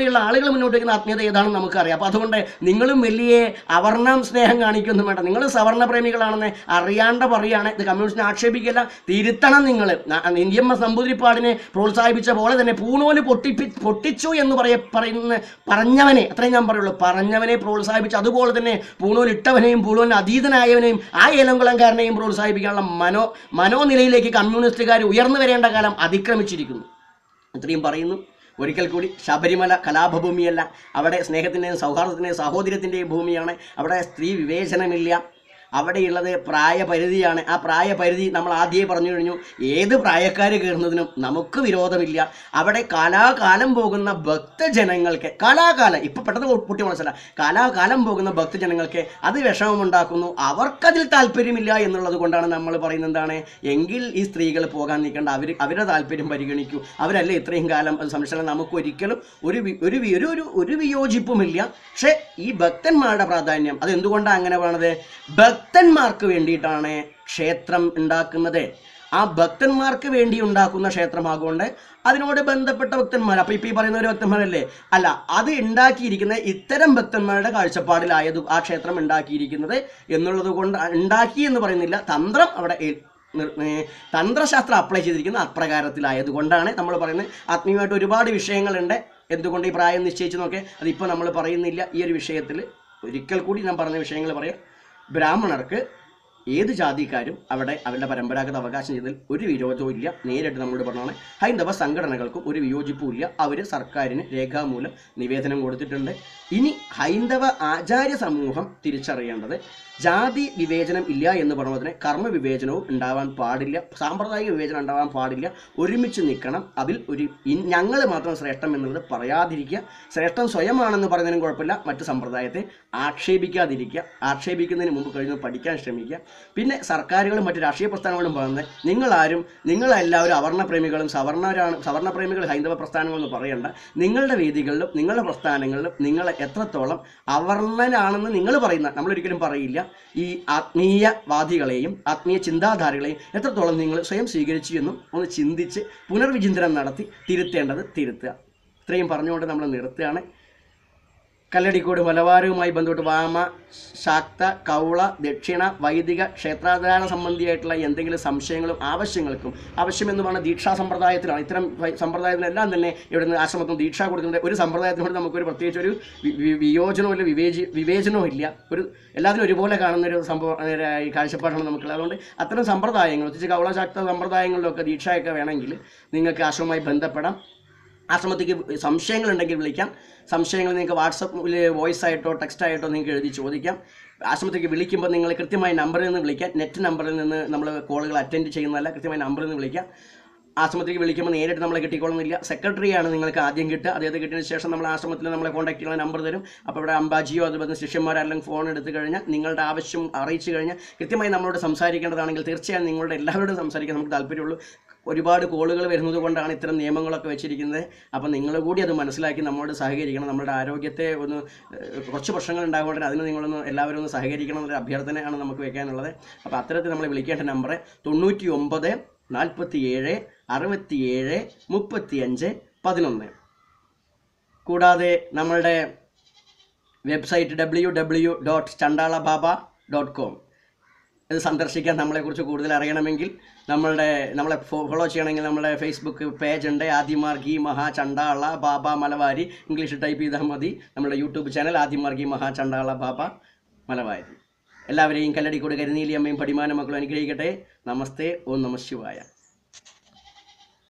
ഉൾപ്പെടെയുള്ള ആളുകൾ മുന്നോട്ട് വയ്ക്കുന്ന ആത്മീയത ഏതാണെന്ന് നമുക്കറിയാം അപ്പോൾ അതുകൊണ്ട് നിങ്ങളും വലിയ അവർണം സ്നേഹം കാണിക്കൊന്നും വേണ്ട നിങ്ങൾ സവർണ പ്രേമികളാണെന്ന് അറിയാണ്ട് പറയുകയാണ് ഇത് കമ്മ്യൂണിസ്റ്റിനെ ആക്ഷേപിക്കില്ല തിരുത്തണം നിങ്ങൾ ഇന്ത്യമ്മ നമ്പൂതിരിപ്പാടിനെ പ്രോത്സാഹിപ്പിച്ച പോലെ തന്നെ പൂണൂല് പൊട്ടിപ്പി പൊട്ടിച്ചു എന്ന് പറയ പറയുന്ന പറഞ്ഞവനെ അത്രയും ഞാൻ പറയുള്ളൂ പറഞ്ഞവനെ പ്രോത്സാഹിപ്പിച്ച് അതുപോലെ തന്നെ പൂണൂൽ ഇട്ടവനെയും പൂണൂലിന് അതീതനായവനെയും ആ ഏലംകുളംകാരനെയും പ്രോത്സാഹിപ്പിക്കാനുള്ള മനോ മനോനിലയിലേക്ക് കമ്മ്യൂണിസ്റ്റുകാർ ഉയർന്നു വരേണ്ട കാലം അതിക്രമിച്ചിരിക്കുന്നു ഇത്രയും പറയുന്നു ഒരിക്കൽ കൂടി ശബരിമല കലാപഭൂമിയല്ല അവിടെ സ്നേഹത്തിൻ്റെയും സൗഹാർദ്ദത്തിൻ്റെയും സഹോദര്യത്തിൻ്റെയും ഭൂമിയാണ് അവിടെ സ്ത്രീ വിവേചനമില്ല അവിടെയുള്ളത് പ്രായപരിധിയാണ് ആ പ്രായപരിധി നമ്മൾ ആദ്യമേ പറഞ്ഞു കഴിഞ്ഞു ഏത് പ്രായക്കാർ കയറുന്നതിനും നമുക്ക് വിരോധമില്ല അവിടെ കാലാകാലം പോകുന്ന ഭക്തജനങ്ങൾക്ക് കാലാകാലം ഇപ്പം പെട്ടെന്ന് പൊട്ടി മനസ്സില കാലാകാലം പോകുന്ന ഭക്തജനങ്ങൾക്ക് അത് വിഷമമുണ്ടാക്കുന്നു അവർക്കതിൽ താല്പര്യമില്ല എന്നുള്ളത് കൊണ്ടാണ് നമ്മൾ പറയുന്നത് എന്താണ് എങ്കിൽ ഈ സ്ത്രീകൾ പോകാൻ നിൽക്കേണ്ട അവർ അവരുടെ താല്പര്യം പരിഗണിക്കൂ അവരല്ലേ ഇത്രയും കാലം അത് സംരക്ഷണം നമുക്ക് ഒരിക്കലും ഒരു വി- ഒരു വി- ഒരു ഒരു ഒരു വിയോജിപ്പുമില്ല പക്ഷേ ഈ ഭക്തന്മാരുടെ പ്രാധാന്യം അത് എന്തുകൊണ്ടാണ് അങ്ങനെ പറയണത് ഭക്തന്മാർക്ക് വേണ്ടിയിട്ടാണ് ക്ഷേത്രം ഉണ്ടാക്കുന്നത് ആ ഭക്തന്മാർക്ക് വേണ്ടി ഉണ്ടാക്കുന്ന ക്ഷേത്രമാകൊണ്ട് അതിനോട് ബന്ധപ്പെട്ട ഭക്തന്മാർ അപ്പോൾ ഇപ്പോൾ ഈ പറയുന്ന ഒരു ഭക്തന്മാരല്ലേ അല്ല അത് ഉണ്ടാക്കിയിരിക്കുന്ന ഇത്തരം ഭക്തന്മാരുടെ കാഴ്ചപ്പാടിലായത് ആ ക്ഷേത്രം ഉണ്ടാക്കിയിരിക്കുന്നത് എന്നുള്ളത് കൊണ്ട് ഉണ്ടാക്കി എന്ന് പറയുന്നില്ല തന്ത്രം അവിടെ ഏ- നിർ- ഏ, തന്ത്രശാസ്ത്രം അപ്ലൈ ചെയ്തിരിക്കുന്ന അപ്രകാരത്തിലായത് കൊണ്ടാണ് നമ്മൾ പറയുന്നത് ആത്മീയമായിട്ട് ഒരുപാട് വിഷയങ്ങളുണ്ട് എന്തുകൊണ്ട് ഈ പ്രായം നിശ്ചയിച്ചു നോക്കെ അതിപ്പോൾ നമ്മൾ പറയുന്നില്ല ഈ ഒരു വിഷയത്തിൽ ഒരിക്കൽ കൂടി ഞാൻ പറഞ്ഞ വിഷയങ്ങൾ പറയാം ബ്രാഹ്മണർക്ക് ഏത് ജാതിക്കാരും അവിടെ അവരുടെ പരമ്പരാഗത അവകാശം ചെയ്തതിൽ ഒരു വിരോധവും ഇല്ല നേരിട്ട് നമ്മളോട് പറഞ്ഞാണ് ഹൈന്ദവ സംഘടനകൾക്കും ഒരു വിയോജിപ്പും ഇല്ല അവർ സർക്കാരിന് രേഖാമൂലം നിവേദനം കൊടുത്തിട്ടുണ്ട് ഇനി ഹൈന്ദവ ആചാര്യ സമൂഹം തിരിച്ചറിയേണ്ടത് ജാതി വിവേചനം ഇല്ല എന്ന് പറഞ്ഞതിന് കർമ്മ വിവേചനവും ഉണ്ടാവാൻ പാടില്ല സാമ്പ്രദായിക വിവേചനം ഉണ്ടാവാൻ പാടില്ല ഒരുമിച്ച് നിൽക്കണം അതിൽ ഒരു ഞങ്ങൾ മാത്രം ശ്രേഷ്ഠം എന്നുള്ളത് പറയാതിരിക്കുക ശ്രേഷ്ഠം സ്വയമാണെന്ന് പറയുന്നതിനും കുഴപ്പമില്ല മറ്റ് സമ്പ്രദായത്തെ ആക്ഷേപിക്കാതിരിക്കുക ആക്ഷേപിക്കുന്നതിന് മുമ്പ് കഴിഞ്ഞ് പഠിക്കാൻ ശ്രമിക്കുക പിന്നെ സർക്കാരുകളും മറ്റ് രാഷ്ട്രീയ പ്രസ്ഥാനങ്ങളും പറയുന്നത് നിങ്ങളാരും നിങ്ങളെല്ലാവരും അവർണപ്രേമികളും സവർണരാണ് സവർണപ്രേമികൾ ഹൈന്ദവ പ്രസ്ഥാനങ്ങളെന്ന് പറയണ്ട നിങ്ങളുടെ വേദികളിലും നിങ്ങളുടെ പ്രസ്ഥാനങ്ങളിലും നിങ്ങൾ എത്രത്തോളം അവർണനാണെന്ന് നിങ്ങൾ പറയുന്ന നമ്മളൊരിക്കലും പറയില്ല ഈ ആത്മീയവാദികളെയും ആത്മീയ ചിന്താധാരകളെയും എത്രത്തോളം നിങ്ങൾ സ്വയം സ്വീകരിച്ചു എന്നും ഒന്ന് ചിന്തിച്ച് പുനർവിചിന്തനം നടത്തി തിരുത്തേണ്ടത് തിരുത്തുക ഇത്രയും പറഞ്ഞുകൊണ്ട് നമ്മൾ നിർത്തുകയാണ് കല്ലടിക്കോട് മലബാറുമായി ബന്ധപ്പെട്ട് വാമ ശാക്ത കൗള ദക്ഷിണ വൈദിക ക്ഷേത്രാധാര സംബന്ധിയായിട്ടുള്ള എന്തെങ്കിലും സംശയങ്ങളും ആവശ്യങ്ങൾക്കും ആവശ്യമെന്ന് പറഞ്ഞ ദീക്ഷാ സമ്പ്രദായത്തിലാണ് ഇത്തരം വൈ- സമ്പ്രദായത്തിനെല്ലാം തന്നെ ഇവിടുന്ന് ആശ്രമത്തിൽ ദീക്ഷ കൊടുക്കുന്നുണ്ട് ഒരു സമ്പ്രദായത്തിനോട് നമുക്കൊരു പ്രത്യേകിച്ച് ഒരു വി- വി- വിയോജനവും ഇല്ല വിവേചി വിവേചനവും ഇല്ല ഒരു എല്ലാത്തിനും ഒരുപോലെ കാണുന്ന ഒരു സംഭവം ഏ, ഈ കാഴ്ചപ്പാടാണ് നമുക്കുള്ളത് അതുകൊണ്ട് അത്തരം സമ്പ്രദായങ്ങൾ പ്രത്യേകിച്ച് കൗളശാക്ത സമ്പ്രദായങ്ങളിലൊക്കെ ദീക്ഷയൊക്കെ വേണമെങ്കിൽ നിങ്ങൾക്ക് ആശ്രമവുമായി ബന്ധപ്പെടാം ആശ്രമത്തേക്ക് സംശയങ്ങളുണ്ടെങ്കിൽ വിളിക്കാം സംശയങ്ങൾ നിങ്ങൾക്ക് വാട്സപ്പിൽ വോയിസ് ആയിട്ടോ ടെക്സ്റ്റ് ആയിട്ടോ നിങ്ങൾക്ക് എഴുതി ചോദിക്കാം ആശ്രമത്തേക്ക് വിളിക്കുമ്പോൾ നിങ്ങൾ കൃത്യമായ നമ്പറിൽ നിന്ന് വിളിക്കാം നെറ്റ് നമ്പറിൽ നിന്ന് നമ്മൾ കോളുകൾ അറ്റൻഡ് ചെയ്യുന്നതല്ല കൃത്യമായ നമ്പറിൽ നിന്ന് വിളിക്കാം ആശ്രമത്തിലേക്ക് വിളിക്കുമ്പോൾ നേരിട്ട് നമ്മളെ കിട്ടിക്കൊള്ളുന്നില്ല സെക്രട്ടറിയാണ് നിങ്ങൾക്ക് ആദ്യം കിട്ടുക അദ്ദേഹത്തെ കിട്ടിയതിന് ശേഷം നമ്മൾ ആശ്രമത്തിൽ നമ്മളെ കോൺടാക്ട് ചെയ്യുന്ന നമ്പർ തരും അപ്പോൾ ഇവിടെ അംബാജിയോ അതുപോലെ ശിഷ്യന്മാരെല്ലാം ഫോൺ എടുത്തു കഴിഞ്ഞാൽ നിങ്ങളുടെ ആവശ്യം അറിയിച്ചു കഴിഞ്ഞാൽ കൃത്യമായി നമ്മളോട് സംസാരിക്കേണ്ടതാണെങ്കിൽ തീർച്ചയായും നിങ്ങളുടെ എല്ലാവരോടും സംസാരിക്കാൻ നമുക്ക് താല്പര്യമുള്ളൂ ഒരുപാട് കോളുകൾ വരുന്നത് കൊണ്ടാണ് ഇത്തരം നിയമങ്ങളൊക്കെ വെച്ചിരിക്കുന്നത് അപ്പം നിങ്ങൾ കൂടി അത് മനസ്സിലാക്കി നമ്മളോട് സഹകരിക്കണം നമ്മുടെ ആരോഗ്യത്തെ ഒന്ന് ഏഹ്, കുറച്ച് പ്രശ്നങ്ങൾ ഉണ്ടാകുകൊണ്ട് അതിന് നിങ്ങളൊന്ന് എല്ലാവരും ഒന്ന് സഹകരിക്കണം എന്നൊരു അഭ്യർത്ഥനയാണ് നമുക്ക് വെക്കാനുള്ളത് അപ്പോൾ അത്തരത്തിൽ നമ്മൾ വിളിക്കേണ്ട നമ്പർ തൊണ്ണൂറ്റി ഒമ്പത് നാൽപ്പത്തി ഏഴ് അറുപത്തിയേഴ് മുപ്പത്തിയഞ്ച് പതിനൊന്ന് കൂടാതെ നമ്മളുടെ website W W dot Chandala Baba dot com ഇത് സന്ദർശിക്കാൻ നമ്മളെക്കുറിച്ച് കൂടുതൽ അറിയണമെങ്കിൽ നമ്മളുടെ നമ്മളെ ഫോളോ ചെയ്യണമെങ്കിൽ നമ്മുടെ ഫേസ്ബുക്ക് പേജ് ഉണ്ട് ആദിമാർഗി മഹാ ചണ്ടാള ബാബ മലവാരി ഇംഗ്ലീഷ് ടൈപ്പ് ചെയ്താൽ മതി നമ്മുടെ യൂട്യൂബ് ചാനൽ ആദിമാർഗി മഹാ ചണ്ടാള ബാബ മലവാരി എല്ലാവരെയും കല്ലടിക്കോട് കരുനീലി അമ്മയും പടിമാന മക്കളും അനുഗ്രഹിക്കട്ടെ നമസ്തേ ഓം നമ ശിവായ